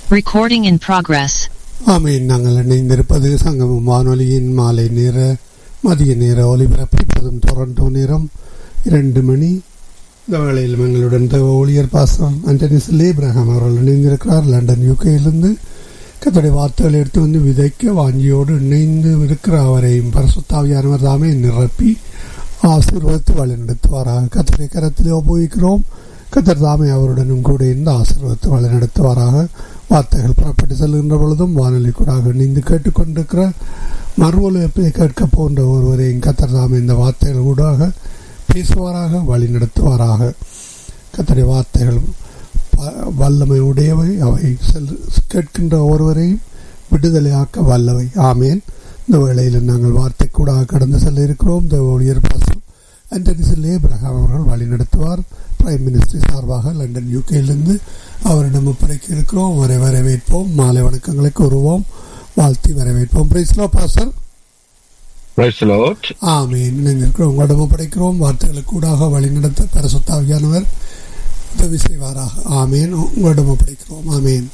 Recording in progress. ஆமீன் நாங்கள் இணைந்திருப்பது சங்கமம் வானொலியின் மாலை நேர மதிய நேர ஒலிபரப்பு இப்போதும் டொரண்டோ நேரம் இரண்டு மணி இந்த வேளையில் எங்களுடன் தேவ ஊழியர் பாசம் அண்டனிஸ் லேப்ரஹாம் அவர்கள் இணைந்திருக்கிறார் லண்டன் யூகேயிலிருந்து கத்தோடைய வார்த்தைகளை எடுத்து வந்து விதைக்க வாஞ்சியோடு இணைந்து இருக்கிற அவரையும் பரசுத்தாவியானவர் தாமே நிரப்பி ஆசீர்வதித்து வழிநடத்துவாராக கத்தரை கரத்திலே உபயோகிக்கிறோம் கத்தர் தாமே அவருடனும் கூட இருந்து ஆசீர்வதித்து வழிநடத்துவாராக வார்த்தைகள் புறப்பட்டு செல்கின்ற பொழுதும் வானொலி கூட இணைந்து கேட்டுக்கொண்டிருக்கிற மறுவொலிப்பை கேட்க போன்ற ஒருவரையும் கத்தர் தாமே இந்த வார்த்தைகள் ஊடாக பேசுவாராக வழி நடத்துவாராக கத்தருடைய வார்த்தைகள் ப- வல்லமை உடையவை அவை செல் கேட்கின்ற ஒருவரையும் விடுதலையாக்க வல்லவை ஆமேன் இந்த வேளையில் நாங்கள் வார்த்தை கூட கடந்து செல்ல இருக்கிறோம் இந்த ஊழியர் பாசம் அண்டனிசில் ஏப்ரஹாம் அவர்கள் வழி நடத்துவார் பிரைம் மினிஸ்டர் சார்பாக லண்டன் யூகேயிலிருந்து அவரிடம் ஒப்படைக்க இருக்கிறோம் அவரை வரவேற்போம் மாலை வணக்கங்களை கூறுவோம் வாழ்த்தி வரவேற்போம் praise Lord pastor Praise the Lord. ஆமீன் இணைந்திருக்கிறோம் உங்களிடம் ஒப்படைக்கிறோம் வார்த்தைகளுக்கு கூடாக வழிநடத்த பரசுத்தாவியானவர் உதவி செய்வாராக ஆமேன் உங்களிடம் ஒப்படைக்கிறோம் ஆமேன்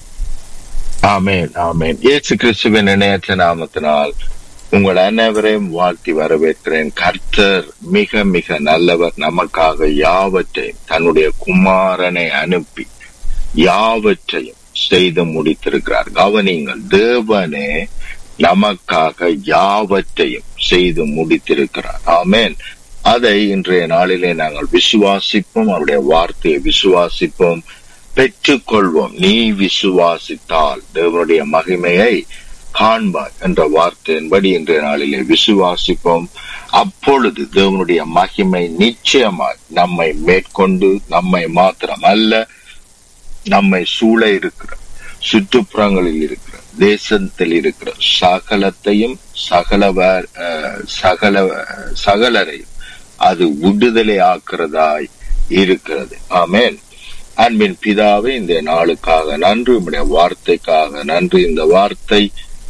ஆமென் ஆமென் இயேசு கிறிஸ்துவின் இணையற்ற நாமத்தினால் உங்கள் அனைவரையும் வாழ்த்தி வரவேற்கிறேன் கர்த்தர் மிக மிக நல்லவர் நமக்காக யாவற்றையும் தன்னுடைய குமாரனை அனுப்பி யாவற்றையும் செய்து முடித்திருக்கிறார் கவனிங்கள் தேவனே நமக்காக யாவற்றையும் செய்து முடித்திருக்கிறார் ஆமென் அதை இன்றைய நாளிலே நாங்கள் விசுவாசிப்போம் அவருடைய வார்த்தையை விசுவாசிப்போம் பெற்றுக்கொள்வோம் நீ விசுவாசித்தால் தேவனுடைய மகிமையை காண்பாய் என்ற வார்த்தையின்படி இன்றைய நாளிலே விசுவாசிப்போம் அப்பொழுது தேவனுடைய மகிமை நிச்சயமாய் நம்மை மேற்கொண்டு நம்மை மாத்திரம் அல்ல நம்மை சூழ இருக்கிற சுற்றுப்புறங்களில் இருக்கிற தேசத்தில் இருக்கிற சகலத்தையும் சகலவ அஹ், சகல சகலரையும் அது விடுதலை ஆக்குறதாய் இருக்கிறது ஆமென் அன்பின் பிதாவே இந்த நாளுக்காக நன்றி உம்முடைய வார்த்தைக்காக நன்றி இந்த வார்த்தை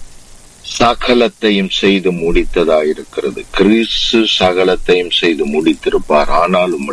சகலத்தையும் செய்து முடித்ததாய் இருக்கிறது கிறிஸ்து சகலத்தையும் செய்து முடித்திருப்பார் ஆனால் உம்முடைய